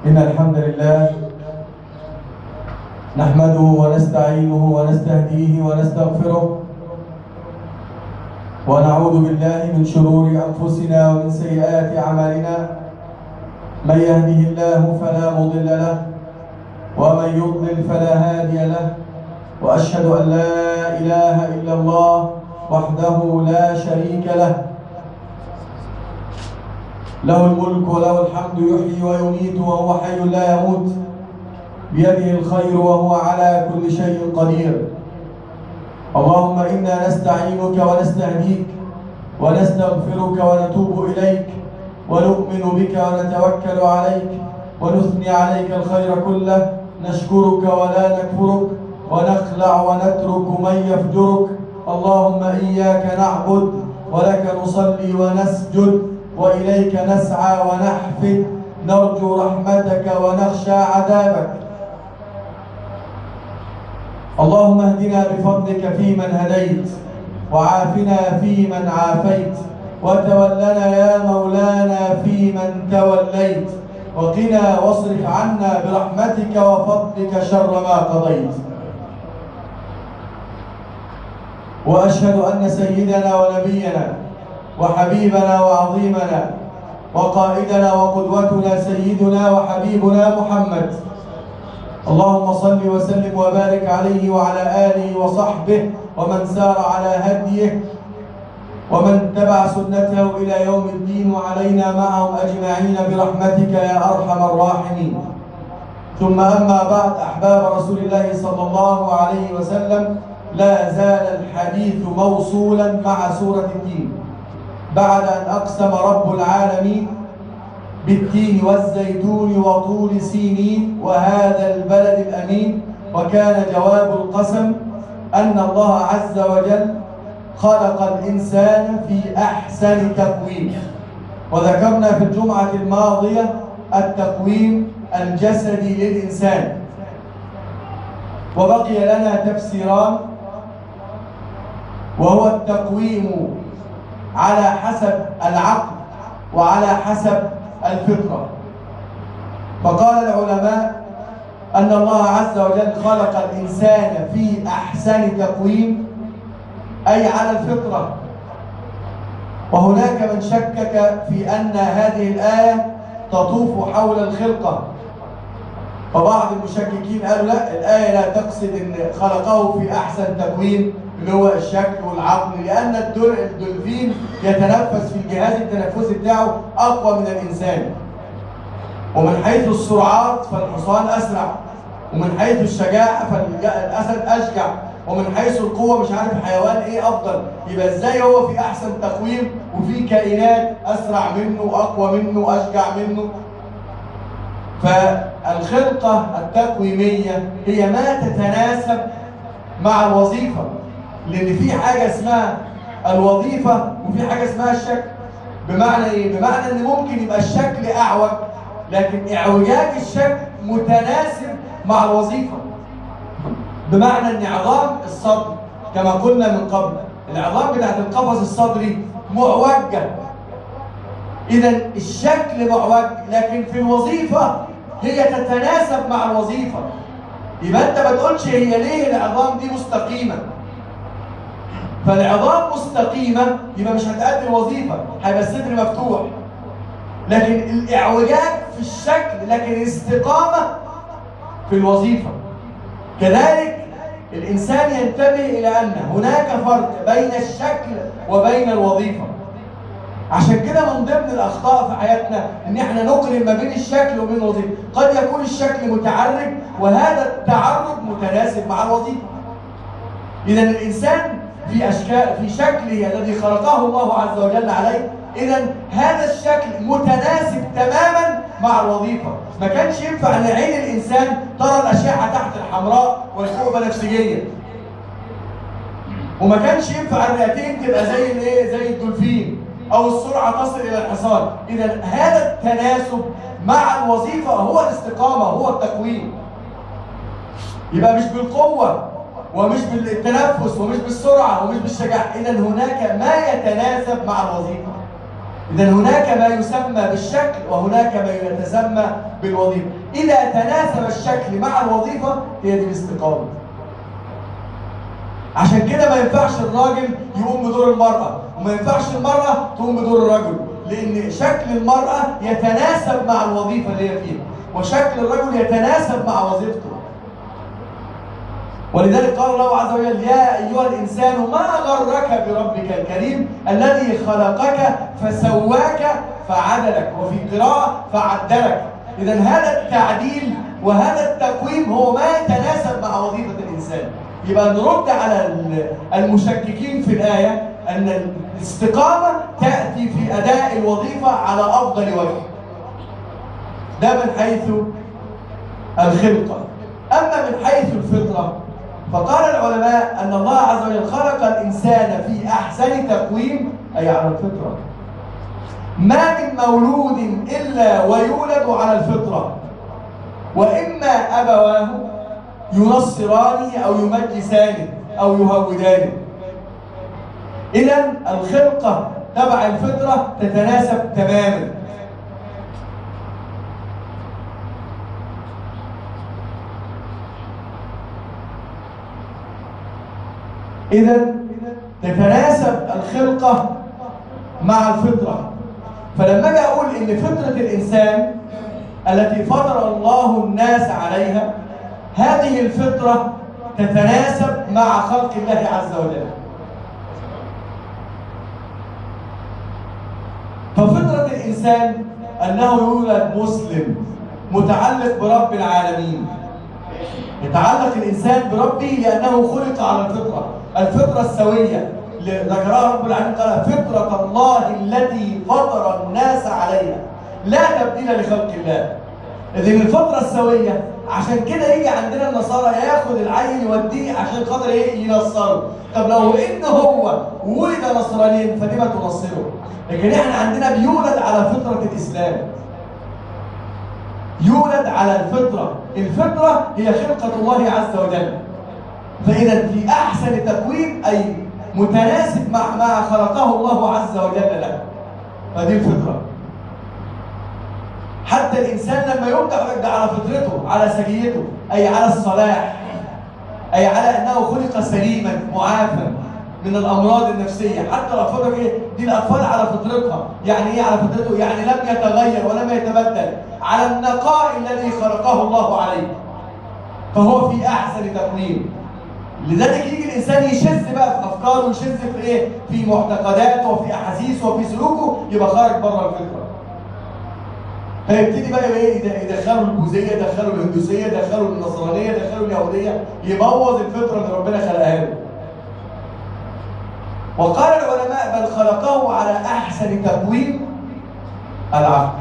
إن الحمد لله نحمده ونستعينه ونستهديه ونستغفره ونعوذ بالله من شرور أنفسنا ومن سيئات أعمالنا من يهده الله فلا مضل له ومن يضلل فلا هادي له وأشهد أن لا إله إلا الله وحده لا شريك له له الملك وله الحمد يحيي ويميت وهو حي لا يموت بيده الخير وهو على كل شيء قدير اللهم إنا نستعينك ونستهديك ونستغفرك ونتوب إليك ونؤمن بك ونتوكل عليك ونثني عليك الخير كله نشكرك ولا نكفرك ونخلع ونترك من يفجرك اللهم إياك نعبد ولك نصلي ونسجد وإليك نسعى ونحفد نرجو رحمتك ونخشى عذابك اللهم اهدنا بفضلك فيمن هديت وعافنا فيمن عافيت وتولنا يا مولانا فيمن توليت وقنا واصرف عنا برحمتك وفضلك شر ما قضيت واشهد ان سيدنا ونبينا وحبيبنا وعظيمنا وقائدنا وقدوتنا سيدنا وحبيبنا محمد اللهم صل وسلم وبارك عليه وعلى اله وصحبه ومن سار على هديه ومن تبع سنته الى يوم الدين وعلينا معهم اجمعين برحمتك يا ارحم الراحمين ثم اما بعد احباب رسول الله صلى الله عليه وسلم لا زال الحديث موصولا مع سوره الدين بعد ان اقسم رب العالمين بالتين والزيتون وطول سينين وهذا البلد الامين وكان جواب القسم ان الله عز وجل خلق الانسان في احسن تقويم وذكرنا في الجمعه الماضيه التقويم الجسدي للانسان وبقي لنا تفسيران وهو التقويم على حسب العقل وعلى حسب الفطرة فقال العلماء أن الله عز وجل خلق الإنسان في أحسن تقويم أي على الفطرة وهناك من شكك في أن هذه الآية تطوف حول الخلقة فبعض المشككين قالوا لا الآية لا تقصد أن خلقه في أحسن تقويم اللي هو الشكل والعقل لأن الدولفين يتنفس في الجهاز التنفسي بتاعه أقوى من الإنسان ومن حيث السرعات فالحصان أسرع ومن حيث الشجاعة فالأسد أشجع ومن حيث القوة مش عارف حيوان إيه أفضل يبقى إزاي هو في أحسن تقويم وفي كائنات أسرع منه أقوى منه أشجع منه فالخلقة التقويمية هي ما تتناسب مع الوظيفة لأن في حاجة اسمها الوظيفة وفي حاجة اسمها الشكل بمعنى إيه؟ بمعنى إن ممكن يبقى الشكل أعوج لكن إعوجاج الشكل متناسب مع الوظيفة بمعنى إن عظام الصدر كما قلنا من قبل العظام بتاعت القفص الصدري معوجة إذا الشكل معوج لكن في الوظيفة هي تتناسب مع الوظيفة يبقى أنت ما تقولش هي ليه العظام دي مستقيمة فالعظام مستقيمة يبقى مش هتأدي الوظيفة هيبقى الصدر مفتوح لكن الإعوجاج في الشكل لكن الاستقامة في الوظيفة كذلك الإنسان ينتبه إلى أن هناك فرق بين الشكل وبين الوظيفة عشان كده من ضمن الأخطاء في حياتنا إن إحنا نقرن ما بين الشكل وبين الوظيفة قد يكون الشكل متعرج وهذا التعرج متناسب مع الوظيفة إذا الإنسان في أشكال في شكله الذي خلقه الله عز وجل عليه إذا هذا الشكل متناسب تماما مع الوظيفة ما كانش ينفع ان عين الإنسان ترى الأشعة تحت الحمراء والفوق بنفسجية وما كانش ينفع الرئتين تبقى زي الايه زي الدولفين او السرعه تصل الى الحصان اذا هذا التناسب مع الوظيفه هو الاستقامه هو التقويم يبقى مش بالقوه ومش بالتنفس ومش بالسرعه ومش بالشجاعه اذا هناك ما يتناسب مع الوظيفه إذا هناك ما يسمى بالشكل وهناك ما يتسمى بالوظيفة إذا تناسب الشكل مع الوظيفة هي دي الاستقامة عشان كده ما ينفعش الراجل يقوم بدور المرأة وما ينفعش المرأة تقوم بدور الرجل لأن شكل المرأة يتناسب مع الوظيفة اللي هي فيها وشكل الرجل يتناسب مع وظيفته ولذلك قال الله عز وجل يا أيها الإنسان ما غرك بربك الكريم الذي خلقك فسواك فعدلك وفي قراءة فعدلك إذا هذا التعديل وهذا التقويم هو ما يتناسب مع وظيفة الإنسان يبقى نرد على المشككين في الآية أن الاستقامة تأتي في أداء الوظيفة على أفضل وجه ده من حيث الخلقة أما من حيث الفطرة فقال العلماء أن الله عز وجل خلق الإنسان في أحسن تقويم أي على الفطرة ما من مولود إلا ويولد على الفطرة وإما أبواه ينصرانه أو يمجسانه أو يهودانه إذا الخلقة تبع الفطرة تتناسب تماما إذا تتناسب الخلقة مع الفطرة فلما أجي أقول إن فطرة الإنسان التي فطر الله الناس عليها هذه الفطرة تتناسب مع خلق الله عز وجل ففطرة الإنسان أنه يولد مسلم متعلق برب العالمين يتعلق الإنسان بربه لأنه خلق على الفطرة الفطرة السوية ذكرها رب العالمين قال فطرة الله التي فطر الناس عليها لا تبديل لخلق الله إذن الفطرة السوية عشان كده يجي عندنا النصارى ياخد العيل يوديه عشان خاطر ايه ينصره طب لو ان هو ولد نصرانيا فدي ما تنصره لكن احنا عندنا بيولد على فطره الاسلام يولد على الفطره الفطره هي خلقه الله عز وجل فاذا في احسن تقويم اي متناسب مع ما خلقه الله عز وجل له فدي الفطره حتى الإنسان لما يبدأ يرجع على فطرته على سجيته أي على الصلاح أي على أنه خلق سليما معافى من الأمراض النفسية حتى الأطفال إيه؟ دي الأطفال على فطرتها يعني إيه على فطرته؟ يعني لم يتغير ولم يتبدل على النقاء الذي خلقه الله عليه فهو في أحسن تقويم لذلك يجي الانسان يشذ بقى في افكاره ويشذ في ايه؟ في معتقداته وفي احاسيسه وفي سلوكه يبقى خارج بره الفطره. فيبتدي بقى ايه يدخلوا البوذيه يدخلوا الهندوسيه يدخلوا النصرانيه يدخلوا اليهوديه يبوظ الفطره اللي ربنا خلقها له وقال العلماء بل خلقه على احسن تقويم العقل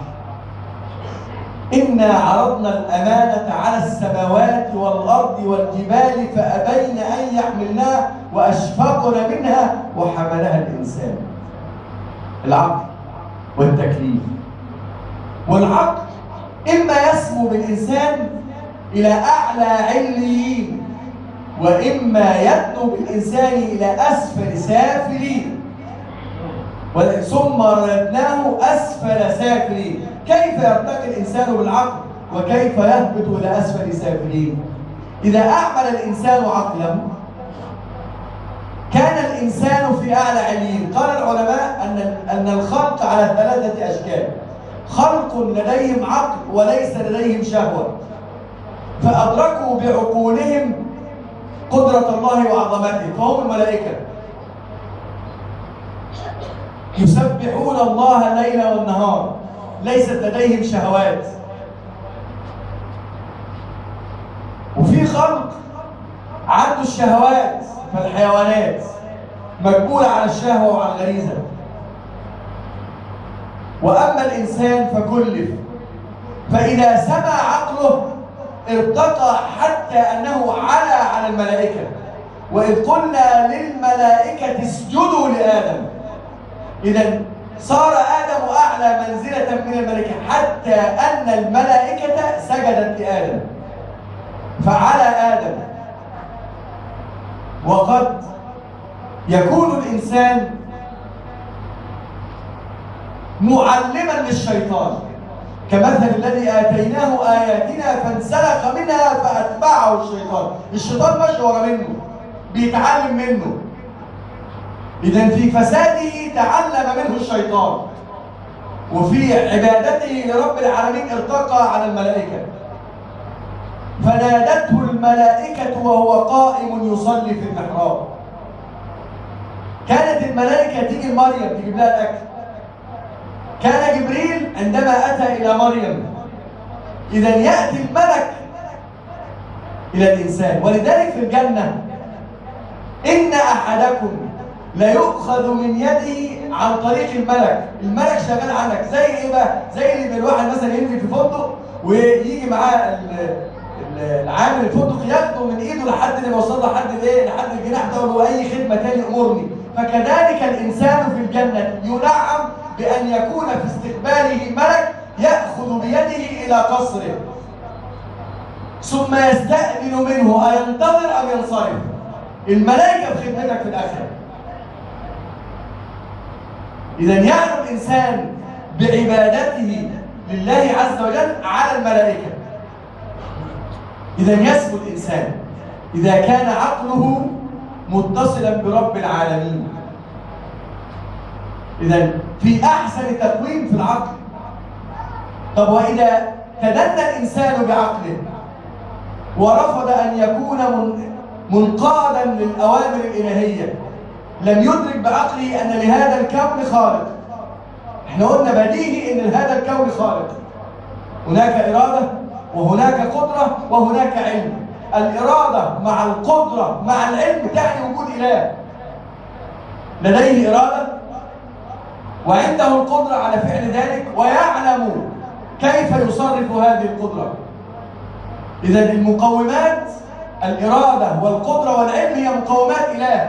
إنا عرضنا الأمانة على السماوات والأرض والجبال فأبين أن يحملناها وأشفقن منها وحملها الإنسان العقل والتكليف والعقل إما يسمو بالإنسان إلى أعلى عليين وإما يدنو بالإنسان إلى أسفل سافلين ثم ردناه أسفل سافلين كيف يرتقي الإنسان بالعقل وكيف يهبط إلى أسفل سافلين إذا أعمل الإنسان عقلا كان الإنسان في أعلى عليين قال العلماء أن أن الخلق على ثلاثة أشكال خلق لديهم عقل وليس لديهم شهوة فأدركوا بعقولهم قدرة الله وعظمته فهم الملائكة يسبحون الله الليل والنهار ليست لديهم شهوات وفي خلق عنده الشهوات فالحيوانات مجبولة على الشهوة وعلى الغريزة وأما الإنسان فكلف فإذا سمع عقله ارتقى حتى أنه علا على الملائكة وإذ قلنا للملائكة اسجدوا لآدم إذا صار آدم أعلى منزلة من الملائكة حتى أن الملائكة سجدت لآدم فعلى آدم وقد يكون الإنسان معلما للشيطان كمثل الذي آتيناه آياتنا فانسلخ منها فأتبعه الشيطان الشيطان ماشي ورا منه بيتعلم منه إذا في فساده تعلم منه الشيطان وفي عبادته لرب العالمين ارتقى على الملائكة فنادته الملائكة وهو قائم يصلي في المحراب كانت الملائكة تيجي لمريم تجيب لها الأكل كان جبريل عندما أتى إلى مريم إذا يأتي الملك إلى الإنسان ولذلك في الجنة إن أحدكم لا يؤخذ من يده عن طريق الملك الملك شغال عنك زي ايه بقى زي اللي الواحد مثلا ينزل في فندق ويجي معاه العامل الفندق ياخده من ايده لحد ما يوصل لحد الايه لحد الجناح ده وله اي خدمه تاني امرني فكذلك الانسان في الجنه ينعم بان يكون في استقباله ملك ياخذ بيده الى قصره ثم يستأذن منه أينتظر أم ينصرف الملائكة في خدمتك في الآخرة إذا يعلم الإنسان بعبادته لله عز وجل على الملائكة إذا يثبت الإنسان إذا كان عقله متصلا برب العالمين إذا في أحسن تقويم في العقل طب وإذا تدنى الإنسان بعقله ورفض أن يكون منقادا للأوامر الإلهية لم يدرك بعقله أن لهذا الكون خالق احنا قلنا بديهي أن لهذا الكون خالق هناك إرادة وهناك قدرة وهناك علم الإرادة مع القدرة مع العلم تعني وجود إله لديه إرادة وعنده القدرة على فعل ذلك ويعلم كيف يصرف هذه القدرة إذا المقومات الإرادة والقدرة والعلم هي مقومات إله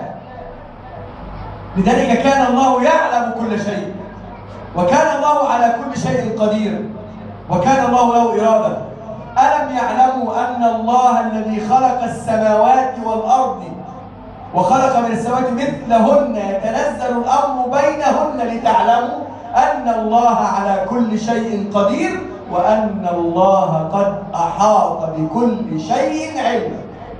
لذلك كان الله يعلم كل شيء وكان الله على كل شيء قدير وكان الله له إرادة ألم يعلموا أن الله الذي خلق السماوات والأرض وخلق من السماوات مثلهن يتنزل الأمر بينهن لتعلموا أن الله على كل شيء قدير وأن الله قد أحاط بكل شيء علما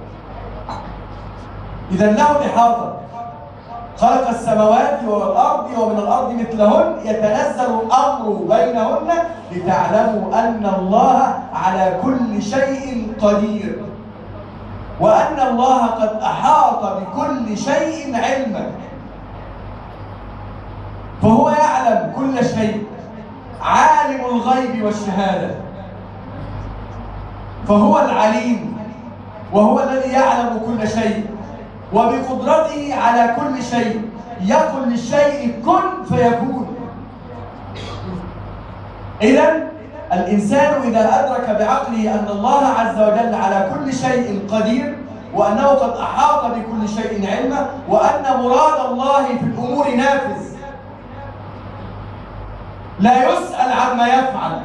إذا له إحاطة خلق السماوات والأرض ومن الأرض مثلهن يتنزل الأمر بينهن لتعلموا أن الله على كل شيء قدير وأن الله قد أحاط بكل شيء علما فهو يعلم كل شيء عالم الغيب والشهادة فهو العليم وهو الذي يعلم كل شيء وبقدرته على كل شيء يقول للشيء كن فيكون إذا الإنسان إذا أدرك بعقله أن الله عز وجل على كل شيء قدير وأنه قد أحاط بكل شيء علما وأن مراد الله في الأمور نافذ لا يسأل عما يفعل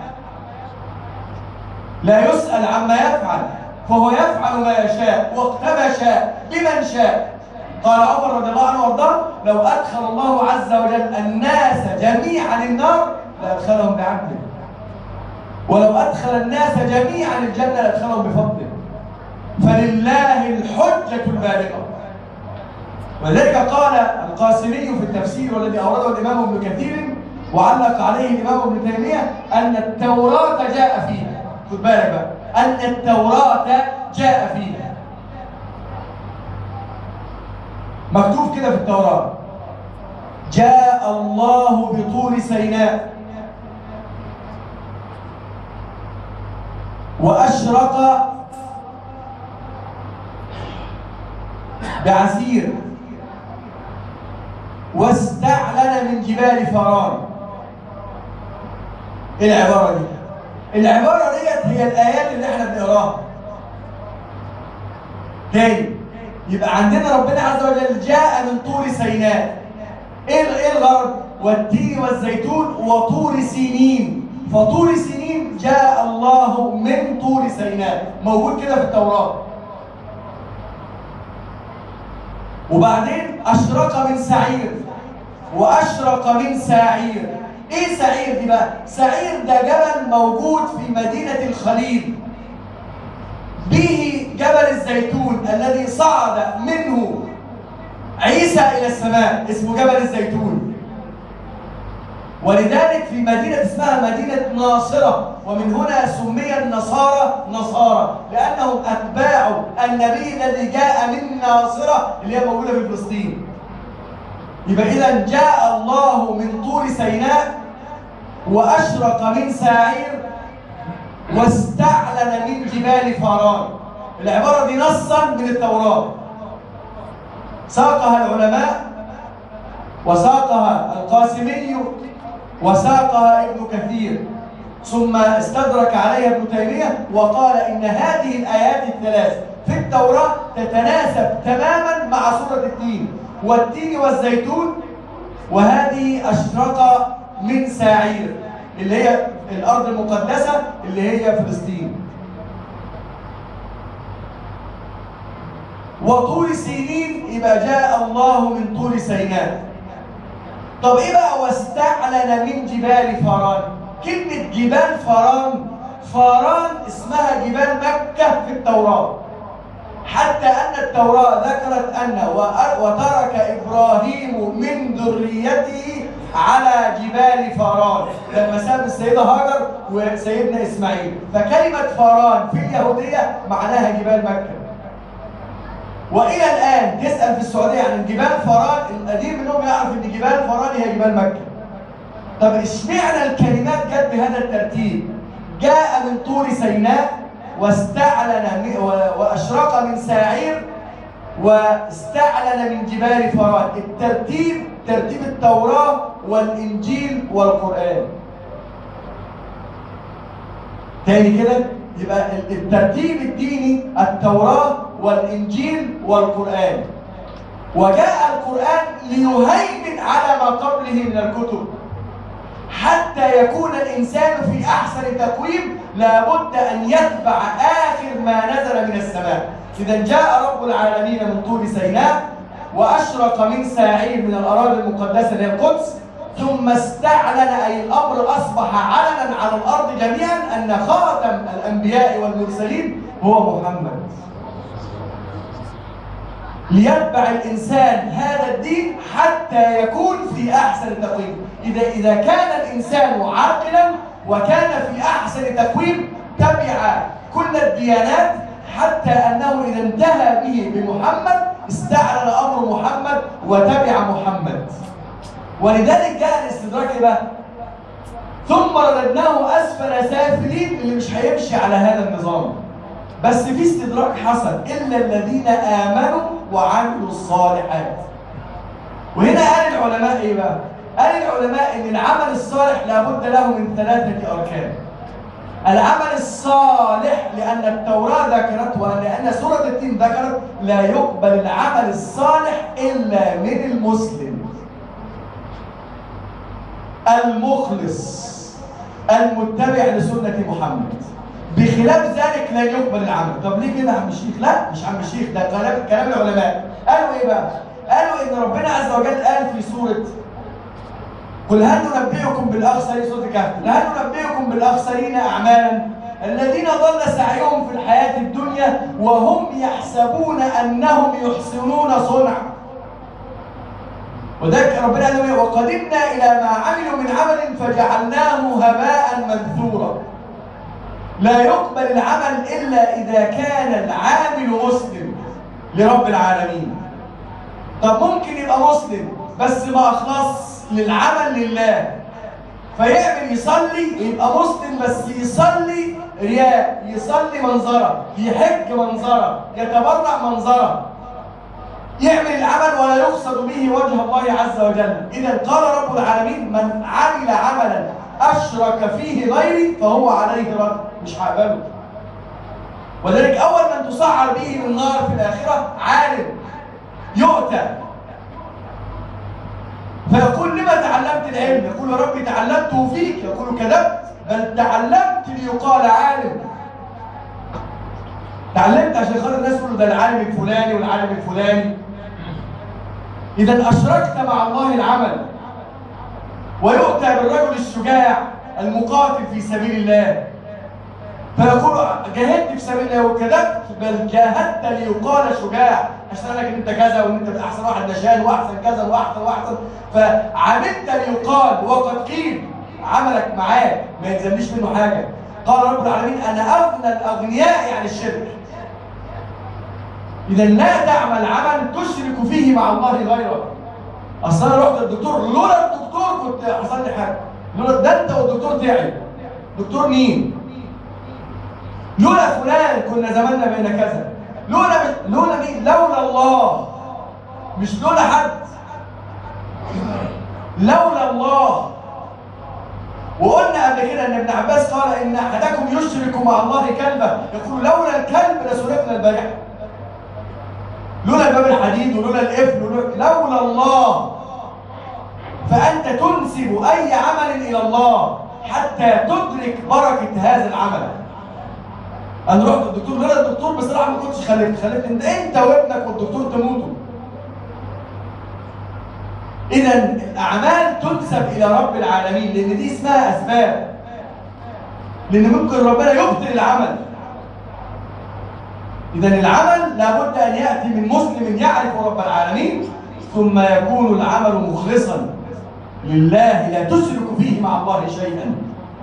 لا يسأل عما يفعل فهو يفعل ما يشاء وقتما شاء بمن شاء قال عمر رضي الله عنه وارضاه لو ادخل الله عز وجل الناس جميعا النار لادخلهم بعدله ولو ادخل الناس جميعا الجنه لادخلهم بفضله فلله الحجه البالغه ولذلك قال القاسمي في التفسير والذي اورده الامام ابن كثير وعلق عليه الامام ابن تيميه ان التوراه جاء فيها خد بالك بقى أن التوراة جاء فيها مكتوب كده في التوراة جاء الله بطور سيناء وأشرق بعسير واستعلن من جبال فران ايه العبارة دي العبارة ديت هي الآيات اللي احنا بنقراها تاني يبقى عندنا ربنا عز وجل جاء من طور سيناء ايه ايه الغرض؟ والتين والزيتون وطور سينين فطور سينين جاء الله من طور سيناء موجود كده في التوراة وبعدين أشرق من سعير وأشرق من ساعير ايه سعير دي بقى سعير ده جبل موجود في مدينة الخليل به جبل الزيتون الذي صعد منه عيسى إلى السماء اسمه جبل الزيتون ولذلك في مدينة اسمها مدينة ناصرة ومن هنا سمي النصارى نصارى لأنهم أتباع النبي الذي جاء من ناصرة اللي هي موجودة في فلسطين يبقى إذا جاء الله من طور سيناء وأشرق من ساعير واستعلن من جبال فاران العبارة دي نصا من التوراة ساقها العلماء وساقها القاسمي وساقها ابن كثير ثم استدرك عليها ابن تيمية وقال إن هذه الآيات الثلاث في التوراة تتناسب تماما مع سورة التين والتين والزيتون وهذه أشرق من ساعير اللي هي الأرض المقدسة اللي هي فلسطين وطول سينين يبقى جاء الله من طول سيناء طب ايه بقى واستعلن من جبال فاران كلمة جبال فاران فاران اسمها جبال مكة في التوراة حتى أن التوراة ذكرت أن وترك إبراهيم من ذريته على جبال فاران لما ساب السيدة هاجر وسيدنا إسماعيل فكلمة فاران في اليهودية معناها جبال مكة والى الان تسال في السعوديه عن جبال فران القديم منهم يعرف ان جبال فران هي جبال مكه طب اشمعنى الكلمات جت بهذا الترتيب جاء من طور سيناء واستعلن واشرق من ساعير واستعلن من جبال فران الترتيب ترتيب التوراه والانجيل والقران تاني كده يبقى الترتيب الديني التوراة والإنجيل والقرآن وجاء القرآن ليهيمن على ما قبله من الكتب حتى يكون الإنسان في أحسن تقويم لابد أن يتبع آخر ما نزل من السماء إذا جاء رب العالمين من طول سيناء وأشرق من ساعير من الأراضي المقدسة للقدس ثم استعلن أي الأمر أصبح علنا على الأرض جميعا أن خاتم الأنبياء والمرسلين هو محمد ليتبع الإنسان هذا الدين حتى يكون في أحسن تقويم إذا إذا كان الإنسان عاقلا وكان في أحسن تقويم تبع كل الديانات حتى أنه إذا انتهى به بمحمد استعلن أمر محمد وتبع محمد ولذلك جاء الاستدراك بقى ثم رددناه اسفل سافلين اللي مش هيمشي على هذا النظام بس في استدراك حصل الا الذين امنوا وعملوا الصالحات وهنا قال العلماء ايه بقى قال العلماء ان العمل الصالح لابد له من ثلاثه اركان العمل الصالح لأن التوراة ذكرت ولأن سورة التين ذكرت لا يقبل العمل الصالح إلا من المسلم المخلص المتبع لسنة محمد بخلاف ذلك لا يقبل العمل طب ليه كده عم الشيخ لا مش عم الشيخ ده كلام كلام العلماء قالوا ايه بقى قالوا ان ربنا عز وجل قال في سوره قل هل ننبئكم بالاخسرين سوره الكهف هل ننبئكم بالاخسرين اعمالا الذين ضل سعيهم في الحياه الدنيا وهم يحسبون انهم يحسنون صنعا وذلك ربنا قال وقدمنا إلى ما عملوا من عمل فجعلناه هباء منثورا لا يقبل العمل إلا إذا كان العامل مسلم لرب العالمين طب ممكن يبقى مسلم بس ما أخلص للعمل لله فيعمل يصلي يبقى مسلم بس يصلي رياء يصلي منظرة يحج منظرة يتبرع منظرة يعمل العمل ولا يقصد به وجه الله عز وجل إذا قال رب العالمين من عمل عملا أشرك فيه غيري فهو عليه رد مش هقبله ولذلك أول من تصعر به من النار في الآخرة عالم يؤتى فيقول لما تعلمت العلم يقول يا ربي تعلمته فيك يقول كذبت بل تعلمت ليقال عالم تعلمت عشان خاطر الناس يقولوا ده العالم الفلاني والعالم الفلاني إذا أشركت مع الله العمل ويؤتى بالرجل الشجاع المقاتل في سبيل الله فيقول جاهدت في سبيل الله وكذبت بل جاهدت ليقال شجاع عشان لك ان انت كذا وان انت احسن واحد نشان واحسن كذا واحسن واحسن فعملت ليقال وقد قيل عملك معاك ما يلزمنيش منه حاجه قال رب العالمين انا اغنى الاغنياء عن الشرك اذا لا تعمل عمل تشرك فيه مع الله غيره اصل انا رحت للدكتور لولا الدكتور كنت حصل لي حاجه لولا ده انت والدكتور تعب دكتور مين لولا فلان كنا زماننا بين كذا لولا لولا مين لولا الله مش لولا حد لولا الله وقلنا قبل كده ان ابن عباس قال ان احدكم يشرك مع الله كلبا يقول لولا الكلب لسلكنا البارحه لولا الباب الحديد ولولا القفل لولا الله فانت تنسب اي عمل الى الله حتى تدرك بركه هذا العمل انا رحت الدكتور لا الدكتور بصراحه ما كنتش خلفت خلفت انت انت وابنك والدكتور تموتوا اذا الاعمال تنسب الى رب العالمين لان دي اسمها اسباب لان ممكن ربنا يبطل العمل اذا العمل لابد ان ياتي من مسلم يعرف رب العالمين ثم يكون العمل مخلصا لله لا تشرك فيه مع الله شيئا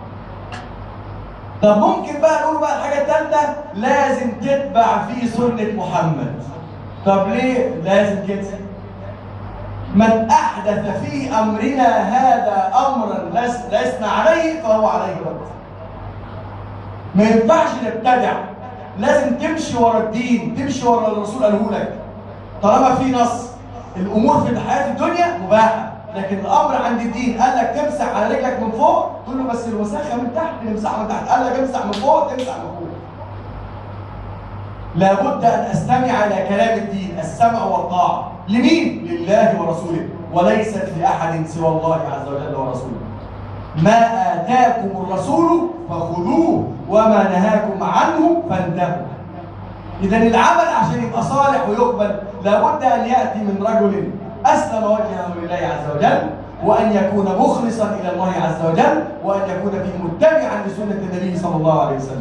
طب ممكن بقى نقول بقى الحاجة الثالثة لازم تتبع في سنة محمد طب ليه لازم كده من أحدث في أمرنا هذا أمرا لسنا عليه فهو عليه رد ما ينفعش نبتدع لازم تمشي ورا الدين تمشي ورا الرسول قاله لك طالما في نص الأمور في حياة الدنيا مباحة لكن الامر عند الدين قال لك تمسح على رجلك من فوق تقول له بس الوساخه من تحت نمسحها من تحت قال لك امسح من فوق تمسح من فوق لابد ان استمع الى كلام الدين السمع والطاعه لمين لله ورسوله وليست لاحد سوى الله عز وجل ورسوله ما اتاكم الرسول فخذوه وما نهاكم عنه فانتهوا اذا العمل عشان يبقى صالح ويقبل لابد ان ياتي من رجل أسلم وجهه لله عز وجل وأن يكون مخلصا إلى الله عز وجل وأن يكون فيه متبعا لسنة النبي صلى الله عليه وسلم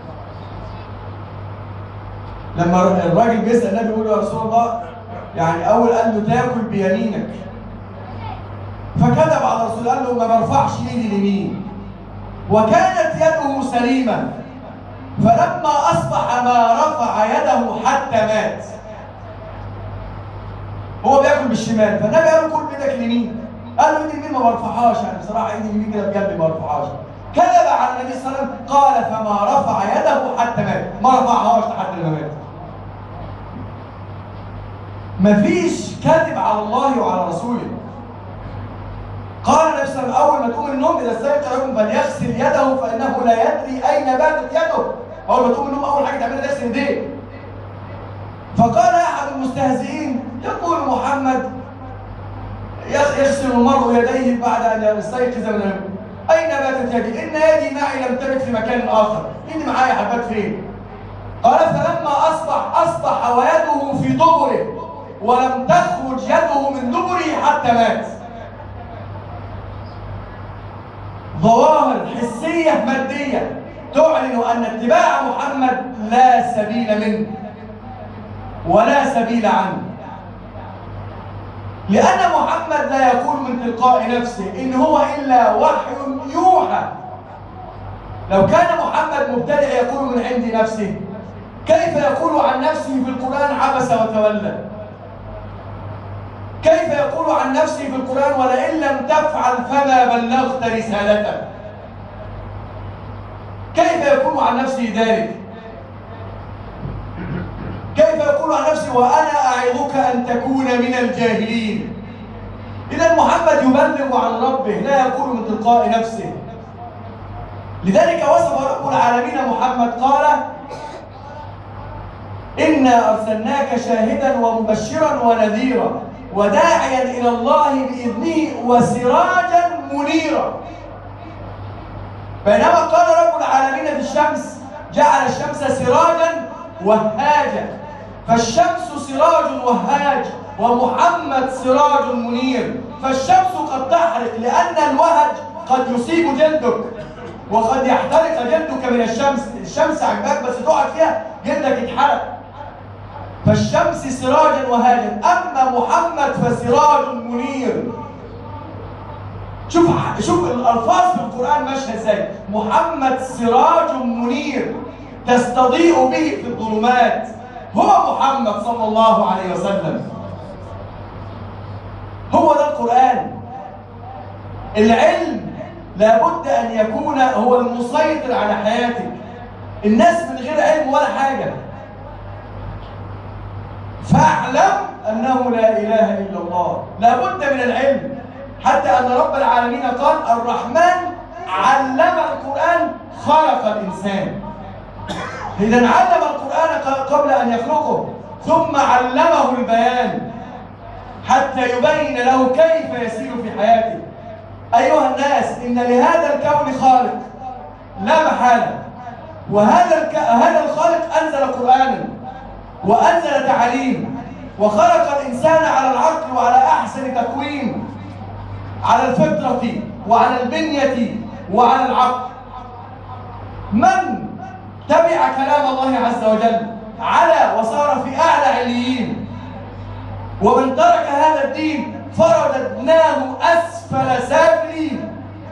لما الراجل بيسأل النبي يقول يا رسول الله يعني أول قال له تاكل بيمينك فكذب على الرسول قال له ما برفعش ايدي اليمين وكانت يده سليمة فلما أصبح ما رفع يده حتى مات هو بياكل بالشمال فالنبي قال له كل بايدك اليمين قال له ايدي اليمين ما برفعهاش يعني بصراحه ايدي اليمين كده بجنبي ما برفعهاش كذب على النبي صلى الله عليه وسلم قال فما رفع يده حتى مات ما رفعهاش لحد ما مات مفيش كذب على الله وعلى رسوله قال النبي صلى الله عليه وسلم اول ما تقوم من النوم اذا استيقظ يوم فليغسل يده فانه لا يدري اين باتت يده اول ما تقوم من النوم اول حاجه تعملها تغسل ايديك فقال احد المستهزئين يقول محمد يغسل المرء يديه بعد ان يستيقظ من النوم اين باتت يدي؟ ان يدي معي لم تبت في مكان اخر ايدي معايا حبات فين؟ قال فلما اصبح اصبح ويده في دبره ولم تخرج يده من دبره حتى مات ظواهر حسيه ماديه تعلن ان اتباع محمد لا سبيل منه ولا سبيل عنه لأن محمد لا يقول من تلقاء نفسه إن هو إلا وحي يوحى لو كان محمد مبتدع يقول من عند نفسه كيف يقول عن نفسه في القرآن عبس وتولى كيف يقول عن نفسه في القرآن ولئن لم تفعل فما بلغت رسالته كيف يقول عن نفسه ذلك كيف يقول عن نفسه وأنا أعظك أن تكون من الجاهلين إذا محمد يبلغ عن ربه لا يقول من تلقاء نفسه لذلك وصف رب العالمين محمد قال إنا أرسلناك شاهدا ومبشرا ونذيرا وداعيا إلى الله بإذنه وسراجا منيرا بينما قال رب العالمين في الشمس جعل الشمس سراجا وهاجا فالشمس سراج وهاج ومحمد سراج منير فالشمس قد تحت محرق لأن الوهج قد يصيب جلدك وقد يحترق جلدك من الشمس الشمس عجباك بس تقعد فيها جلدك يتحرق فالشمس سراجا وهاجا أما محمد فسراج منير شوف شوف الألفاظ في القرآن ماشية ازاي محمد سراج منير تستضيء به في الظلمات هو محمد صلى الله عليه وسلم هو ده القرآن العلم لابد أن يكون هو المسيطر على حياتك الناس من غير علم ولا حاجة فاعلم أنه لا إله إلا الله لابد من العلم حتى أن رب العالمين قال الرحمن علم القرآن خلق الإنسان إذا علم القرآن قبل أن يخلقه ثم علمه البيان حتى يبين له كيف يسير في حياته أيها الناس إن لهذا الكون خالق لا محالة وهذا الك... هذا الخالق أنزل قرآنا وأنزل تعليم وخلق الإنسان على العقل وعلى أحسن تكوين على الفطرة وعلى البنية وعلى العقل من تبع كلام الله عز وجل على وصار في أعلى عليين ومن ترك هذا الدين فرددناه أسفل سافلين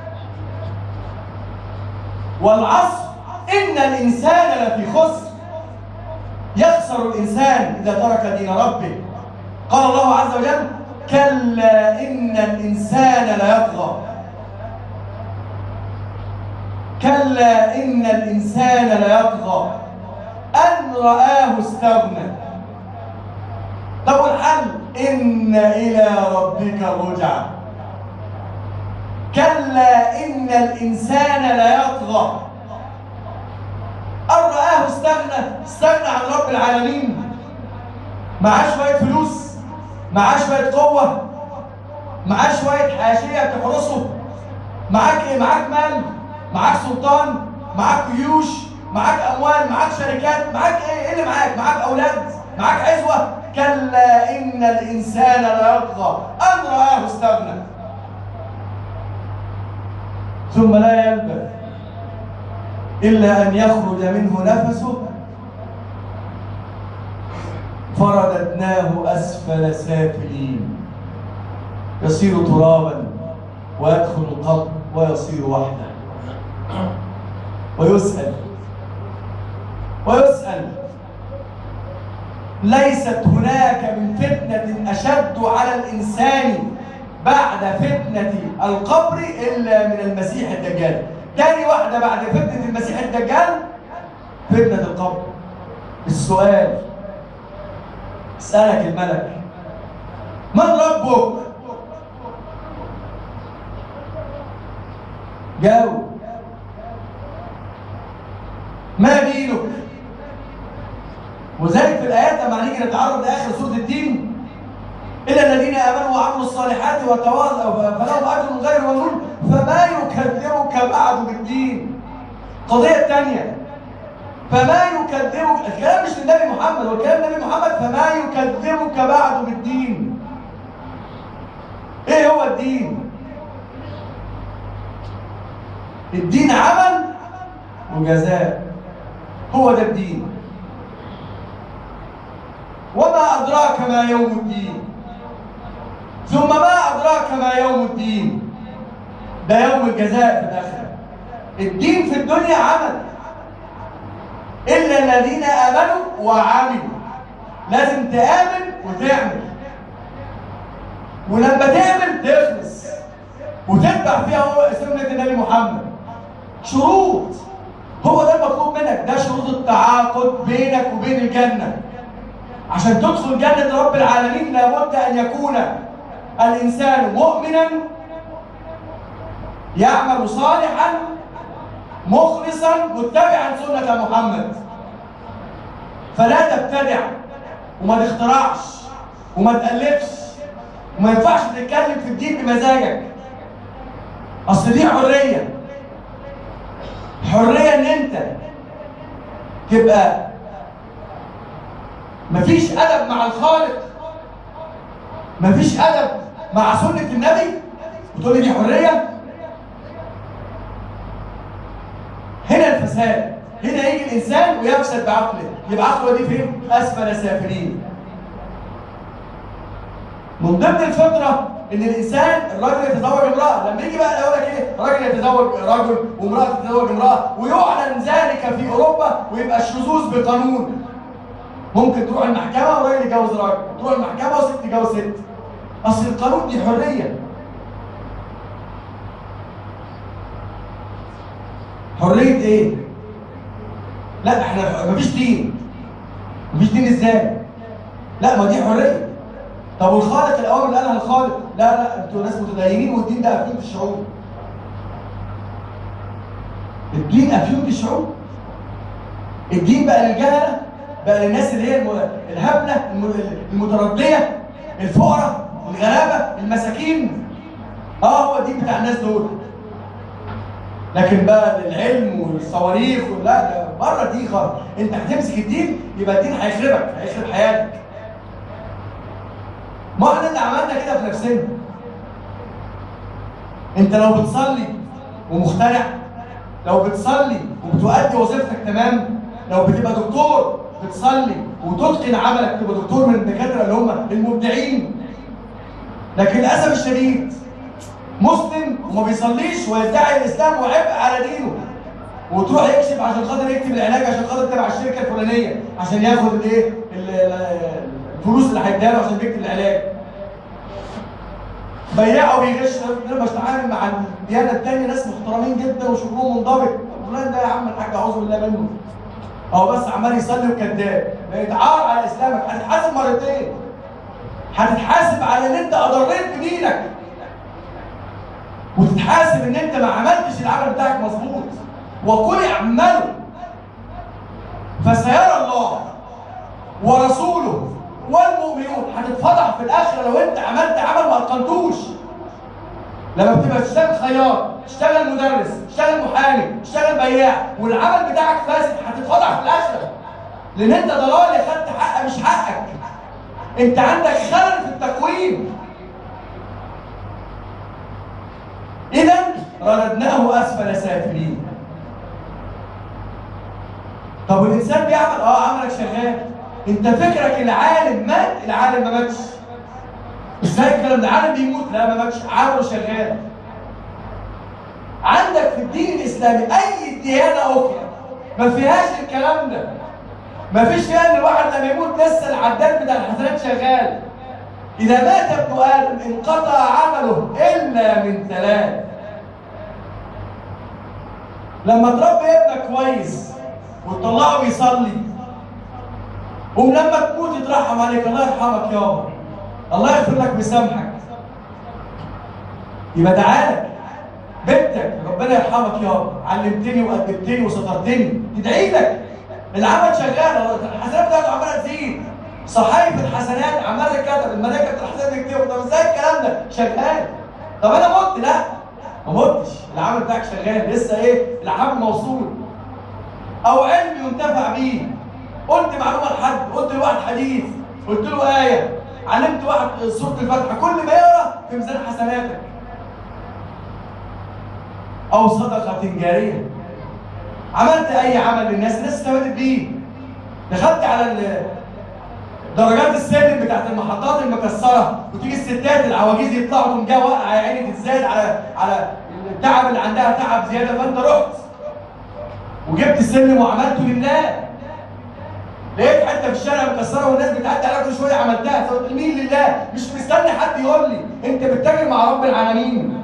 والعصر إن الإنسان لفي خسر يخسر الإنسان إذا ترك دين ربه قال الله عز وجل كلا إن الإنسان ليطغى كلا إن الإنسان ليطغى أن رآه استغنى طب الحل إن إلى ربك الرجع كلا إن الإنسان ليطغى أن رآه استغنى استغنى عن رب العالمين معاه شوية فلوس معاه شوية قوة معاه شوية حاشية تحرسه معاك إيه؟ معاك مال معاك سلطان معاك جيوش معاك أموال معاك شركات معاك إيه؟ إيه اللي معاك؟ معاك أولاد معاك عزوة كلا إن الإنسان ليطغى أن رآه استغنى ثم لا يلبث إلا أن يخرج منه نفسه فرددناه أسفل سافلين يصير ترابا ويدخل القبر ويصير وحده ويسأل ويسأل ليست هناك من فتنة أشد على الإنسان بعد فتنة القبر إلا من المسيح الدجال تاني واحدة بعد فتنة المسيح الدجال فتنة القبر السؤال سألك الملك من ربك جاوب ما دينك وذلك في الآيات لما نيجي نتعرض لآخر سورة الدين إلا الذين آمنوا وعملوا الصالحات وتواصوا فلهم أجر غير ممنون فما يكذبك بعد بالدين القضية الثانية فما يكذبك الكلام مش للنبي محمد والكلام للنبي محمد فما يكذبك بعد بالدين ايه هو الدين الدين عمل وجزاء هو ده الدين وما أدراك ما يوم الدين ثم ما أدراك ما يوم الدين ده يوم الجزاء في الآخرة الدين في الدنيا عمل إلا الذين آمنوا وعملوا لازم تآمن وتعمل ولما تعمل تخلص وتتبع فيها هو سنة النبي محمد شروط هو ده المطلوب منك ده شروط التعاقد بينك وبين الجنة عشان تدخل جنة رب العالمين لابد أن يكون الإنسان مؤمنا يعمل صالحا مخلصا متبعا سنة محمد فلا تبتدع وما تخترعش وما تألفش وما ينفعش تتكلم في الدين بمزاجك اصل دي حرية حرية ان انت تبقى مفيش ادب مع الخالق مفيش ادب مع سنة النبي وتقول لي دي حريه هنا الفساد هنا يجي الانسان ويفسد بعقله يبقى عقله دي فين اسفل سافلين من ضمن الفطره ان الانسان الراجل يتزوج امراه لما يجي بقى يقول لك ايه راجل يتزوج رجل وامراه تتزوج امراه ويعلن ذلك في اوروبا ويبقى الشذوذ بقانون ممكن تروح المحكمه وراجل يتجوز راجل تروح المحكمه وست تتجوز ست اصل القانون دي حريه حريه ايه لا احنا مفيش دين مفيش دين ازاي لا ما دي حريه طب والخالق الاول اللي قالها الخالق لا لا انتوا ناس متدينين والدين ده افيون في الشعوب الدين افيون في الشعوب الدين بقى للجهله بقى للناس اللي هي الم- الهبله الم- المترديه الفقراء الغلابه المساكين اه هو الدين بتاع الناس دول لكن بقى العلم والصواريخ لا ده بره دي خالص انت هتمسك الدين يبقى الدين هيخربك هيخرب حياتك ما احنا اللي عملنا كده في نفسنا انت لو بتصلي ومخترع لو بتصلي وبتؤدي وظيفتك تمام لو بتبقى دكتور بتصلي وتتقن عملك تبقى دكتور من الدكاتره اللي هم المبدعين لكن للاسف الشديد مسلم وما بيصليش ويدعي الاسلام وعبء على دينه وتروح يكشف عشان خاطر يكتب العلاج عشان خاطر تبع الشركه الفلانيه عشان ياخد الايه ال- ال- الفلوس اللي هيديها له عشان بيكتب العلاج بياع وبيغش انا مش بتعامل مع الديانه الثانيه ناس محترمين جدا وشغلهم منضبط فلان ده يا عم الحاج اعوذ بالله منه هو بس عمال يصلي وكذاب بيتعار على اسلامك هتتحاسب مرتين هتتحاسب على ان انت اضريت بدينك وتتحاسب ان انت ما عملتش العمل بتاعك مظبوط وقل اعملوا فسيرى الله ورسوله والمؤمنون هتتفضح في الاخره لو انت عملت عمل ما اتقنتوش لما بتبقى تشتغل خياط تشتغل مدرس تشتغل محامي تشتغل بياع والعمل بتاعك فاسد هتتفضح في الاخره لان انت ضلالي خدت حق مش حقك انت عندك خلل في التقويم اذا رددناه اسفل سافلين طب والانسان بيعمل اه عملك شغال انت فكرك العالم مات العالم ما ماتش ازاي الكلام ده العالم بيموت لا ما ماتش عمله شغال عندك في الدين الاسلامي اي ديانه اخرى ما فيهاش الكلام ده ما فيش فيها ان الواحد لما يموت لسه العداد بتاع الحسنات شغال اذا مات ابن ادم انقطع عمله الا من ثلاث لما تربي ابنك كويس وتطلعه بيصلي ولما تموت يترحم عليك الله يرحمك يابا الله يغفر لك ويسامحك يبقى تعالى بنتك ربنا يرحمك يابا علمتني وأدبتني وسترتني تدعي لك العمل شغال الحسنات بتاعته عماله تزيد صحائف الحسنات عماله تتكتب الملائكه بتاع الحسنات بيكتبوا طب ازاي الكلام ده شغال طب انا مت لا ما متش العمل بتاعك شغال لسه ايه العمل موصول او علم ينتفع بيه قلت معلومه لحد قلت لواحد حديث قلت له ايه علمت واحد سوره الفاتحه كل ما يقرا في ميزان حسناتك او صدقه جاريه عملت اي عمل للناس الناس استفادت بيه دخلت على ال- درجات السلم بتاعت المحطات المكسره وتيجي الستات العواجيز يطلعوا تقوم جايه واقعه يا عيني تتزايد على على التعب اللي عندها تعب زياده فانت رحت وجبت السلم وعملته لله لقيت حته في الشارع مكسره والناس بتعدي عليها كل شويه عملتها فقلت مين لله مش مستني حد يقول لي انت بتتاجر مع رب العالمين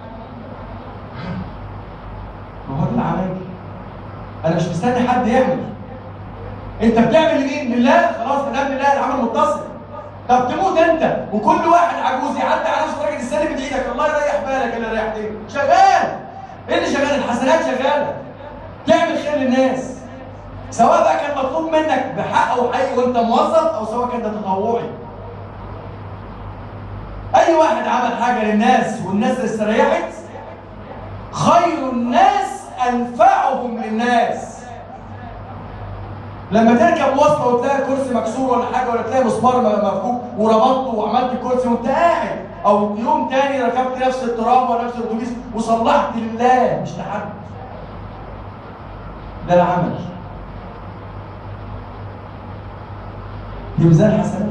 ما هو ده العمل انا مش مستني حد يعمل انت بتعمل لمين لله خلاص ما دام لله العمل متصل طب تموت انت وكل واحد عجوز يعدي على نفسه راجل السلم بايدك الله يريح بالك اللي ريحت ايه شغال ايه اللي شغال الحسنات شغاله تعمل خير للناس سواء بقى كان مطلوب منك بحق او حقيقي وانت موظف او سواء كان ده تطوعي اي واحد عمل حاجه للناس والناس استريحت خير الناس انفعهم للناس لما تركب مواصله وتلاقي كرسي مكسور ولا حاجه ولا تلاقي مسمار مفكوك وربطته وعملت كرسي وانت قاعد او يوم تاني ركبت نفس الترام ونفس الاتوبيس وصلحت لله مش لحد ده العمل دي ميزان حسنات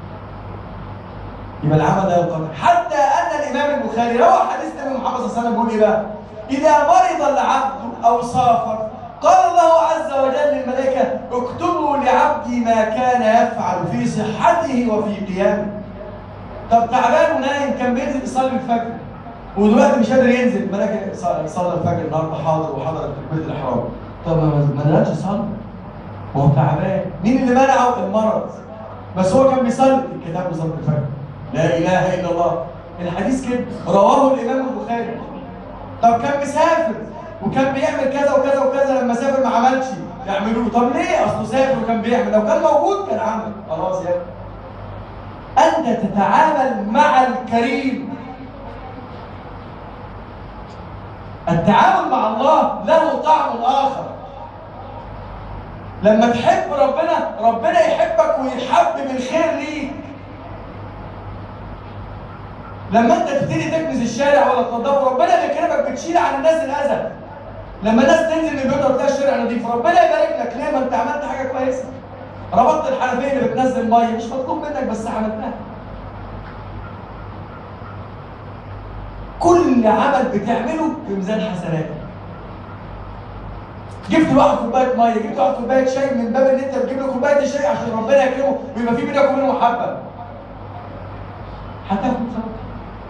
يبقى العمل لا يقارن حتى ان الامام البخاري روى حديث النبي محمد صلى الله عليه وسلم بيقول ايه بقى؟ اذا مرض العبد او سافر قال الله عز وجل للملائكه اكتبوا لعبدي ما كان يفعل في صحته وفي قيامه. طب تعبان ونايم كان بينزل يصلي الفجر ودلوقتي مش قادر ينزل الملائكه صلى الفجر النهارده حاضر وحضر تكبيره الاحرام. طب ما نزلش يصلي ما هو تعبان مين اللي منعه المرض بس هو كان بيصلي الكتاب بصلاه الفجر لا اله الا الله الحديث كده رواه الامام البخاري طب كان مسافر وكان بيعمل كذا وكذا وكذا لما سافر ما عملش يعملوه طب ليه اصله سافر وكان بيعمل لو كان موجود كان عمل خلاص يا انت تتعامل مع الكريم التعامل مع الله له طعم اخر لما تحب ربنا ربنا يحبك ويحبب الخير ليك لما انت تبتدي تكنس الشارع ولا تنظفه ربنا بيكرمك بتشيل عن الناس الاذى لما الناس تنزل من بيوتها وتلاقي الشارع نظيف ربنا يبارك لك ليه ما انت عملت حاجه كويسه ربطت الحنفيه اللي بتنزل ميه مش مطلوب منك بس عملتها كل عمل بتعمله بميزان حسناتك جبت واحد كوبايه ميه جبت واحد كوبايه شاي من باب ان انت بتجيب له كوبايه الشاي عشان ربنا يكرمه ويبقى في بينك وبينه محبه هتاخد ثواب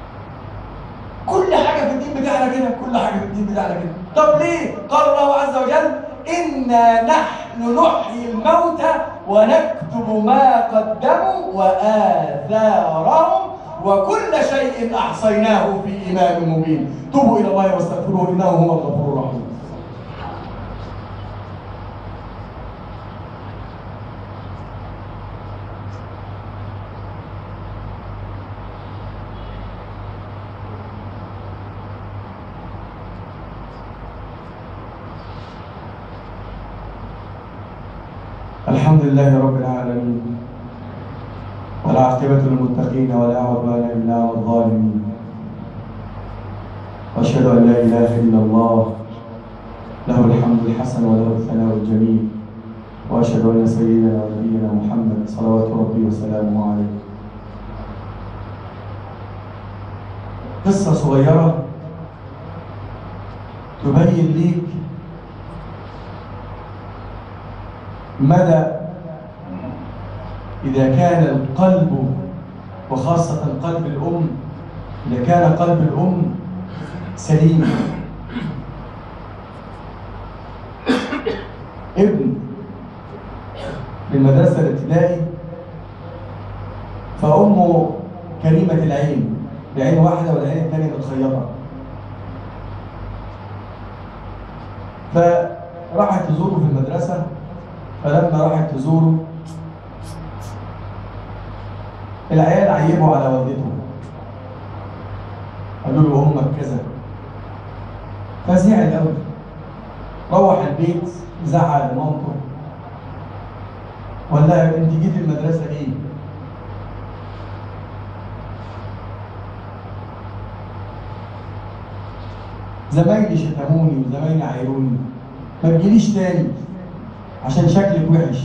كل حاجه في الدين بتاعنا كده كل حاجه في الدين بتاعنا كده طب ليه قال الله عز وجل انا نحن نحيي الموتى ونكتب ما قدموا واثارهم وكل شيء احصيناه في امام مبين توبوا الى الله واستغفروه انه هو الغفور الرحيم الحمد لله رب العالمين والعاقبة للمتقين ولا عدوان إلا على الظالمين وأشهد أن لا إله إلا الله له الحمد الحسن وله الثناء الجميل وأشهد أن سيدنا ونبينا محمد صلوات ربي وسلامه عليه قصة صغيرة تبين ليك مدى إذا كان القلب وخاصة قلب الأم إذا كان قلب الأم سليم ابن في المدرسة الابتدائي فأمه كريمة العين بعين واحدة والعين الثانية متخيطة فراحت تزوره في المدرسة فلما راحت تزوره العيال عيبوا على والدته قالوا له امك كذا فزعل قوي روح البيت زعل لمامته وقال لها انت جيتي المدرسه ليه؟ زمايلي شتموني وزمايلي عايروني ما تجيليش تاني عشان شكلك وحش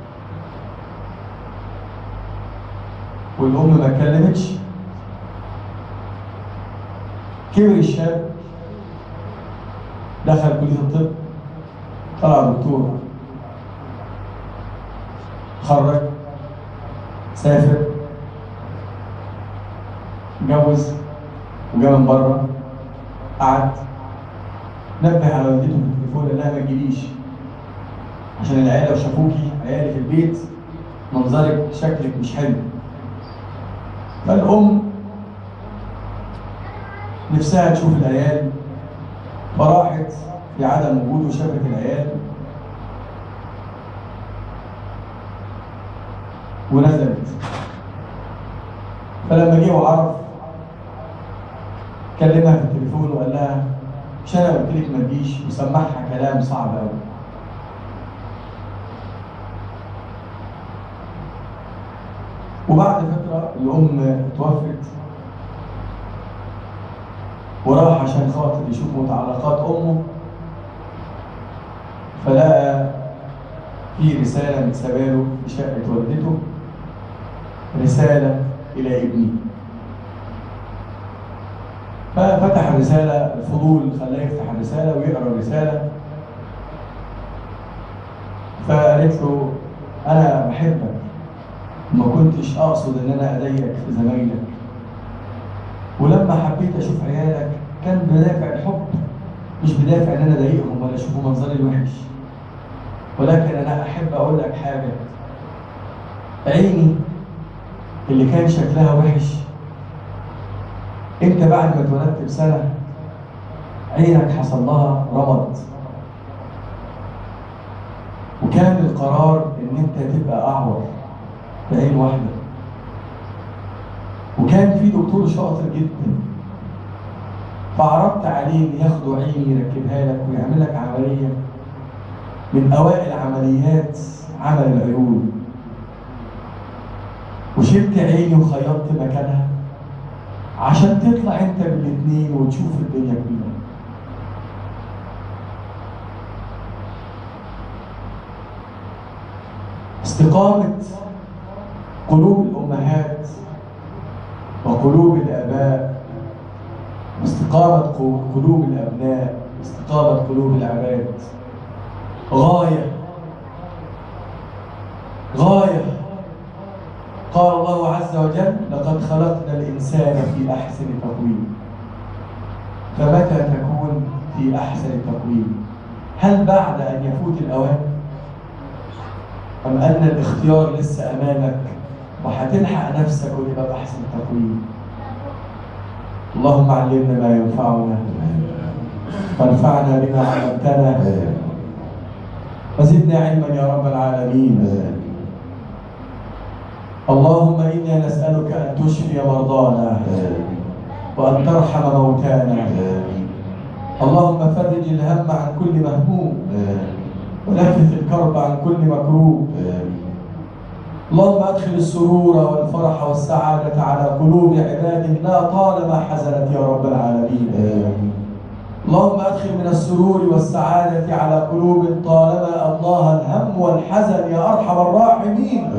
والام ما اتكلمتش كبر الشاب دخل كليه الطب طلع دكتور خرج سافر اتجوز وجا من بره قعد نبه على والدته في التليفون قال لها ما تجيليش عشان العيال لو شافوكي عيالي في البيت منظرك شكلك مش حلو فالأم نفسها تشوف العيال فراحت في عدم وجوده وشافت العيال ونزلت فلما جه وعرف كلمها في التليفون وقال لها مش انا قلت لك ما تجيش وسمعها كلام صعب قوي وبعد فترة الأم توفت وراح عشان خاطر يشوف متعلقات امه فلقى في رسالة متسابة له في شقة والدته رسالة إلى ابنه ففتح الرسالة الفضول خلاه يفتح الرسالة ويقرأ الرسالة فقالت له أنا بحبك وما كنتش أقصد إن أنا أضايقك في زمايلك ولما حبيت أشوف عيالك كان بدافع الحب مش بدافع إن أنا أضايقهم ولا أشوفوا منظري الوحش ولكن أنا أحب أقول لك حاجة عيني اللي كان شكلها وحش انت بعد ما اتولدت بسنه عينك حصل لها رمد وكان القرار ان انت تبقى اعور بعين واحده وكان في دكتور شاطر جدا فعرضت عليه ان ياخدوا عيني يركبها لك ويعمل لك عمليه من اوائل عمليات عمل العيون وشلت عيني وخيطت مكانها عشان تطلع انت بالاثنين وتشوف الدنيا كلها استقامة قلوب الأمهات وقلوب الآباء واستقامة قلوب الأبناء واستقامة قلوب العباد غاية غاية قال الله عز وجل لقد خلقنا الإنسان في أحسن تقويم فمتى تكون في أحسن تقويم هل بعد أن يفوت الأوان أم أن الاختيار لسه أمامك وهتلحق نفسك وتبقى في أحسن تقويم اللهم علمنا ما ينفعنا وانفعنا بما علمتنا وزدنا علما يا رب العالمين اللهم إنا نسألك أن تشفي مرضانا وأن ترحم موتانا اللهم فرج الهم عن كل مهموم ونفث الكرب عن كل مكروب اللهم ادخل السرور والفرح والسعادة على قلوب عبادك لا طالما حزنت يا رب العالمين اللهم ادخل من السرور والسعادة على قلوب طالما أضناها الهم والحزن يا أرحم الراحمين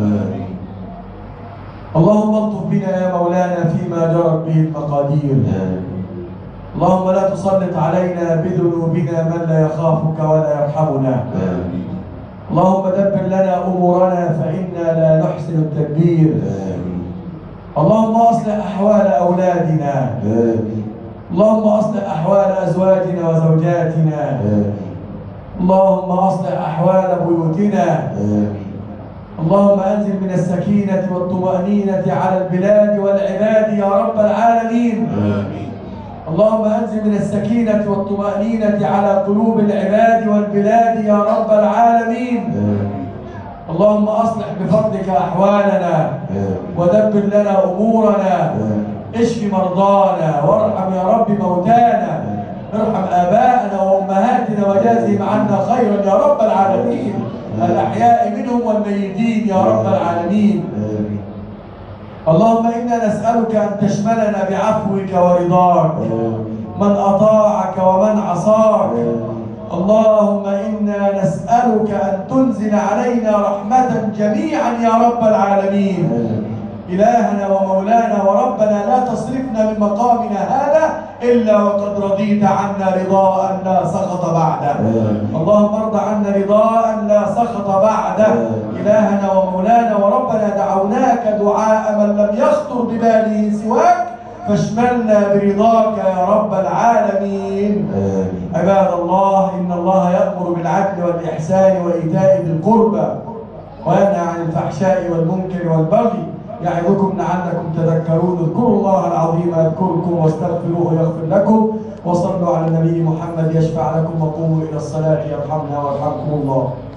اللهم الطف بنا يا مولانا فيما جرت به المقادير اللهم لا تسلط علينا بذنوبنا من لا يخافك ولا يرحمنا اللهم دبر لنا امورنا فانا لا نحسن التدبير اللهم اصلح احوال اولادنا اللهم اصلح احوال ازواجنا وزوجاتنا اللهم اصلح احوال بيوتنا اللهم انزل من السكينه والطمانينه على البلاد والعباد يا رب العالمين اللهم انزل من السكينه والطمانينه على قلوب العباد والبلاد يا رب العالمين اللهم اصلح بفضلك احوالنا ودبر لنا امورنا اشف مرضانا وارحم يا رب موتانا ارحم اباءنا وامهاتنا وجازهم عنا خيرا يا رب العالمين الاحياء منهم والميتين يا رب العالمين اللهم انا نسالك ان تشملنا بعفوك ورضاك من اطاعك ومن عصاك اللهم انا نسالك ان تنزل علينا رحمه جميعا يا رب العالمين إلهنا ومولانا وربنا لا تصرفنا من مقامنا هذا إلا وقد رضيت عنا رضاء لا سخط بعده اللهم ارض عنا رضاء لا سخط بعده إلهنا ومولانا وربنا دعوناك دعاء من لم يخطر بباله سواك فاشملنا برضاك يا رب العالمين عباد الله إن الله يأمر بالعدل والإحسان وإيتاء ذي القربى وينهى عن الفحشاء والمنكر والبغي يعظكم لعلكم تذكرون اذكروا الله العظيم يذكركم واستغفروه يغفر لكم وصلوا على النبي محمد يشفع لكم وقوموا الى الصلاه يرحمنا ويرحمكم الله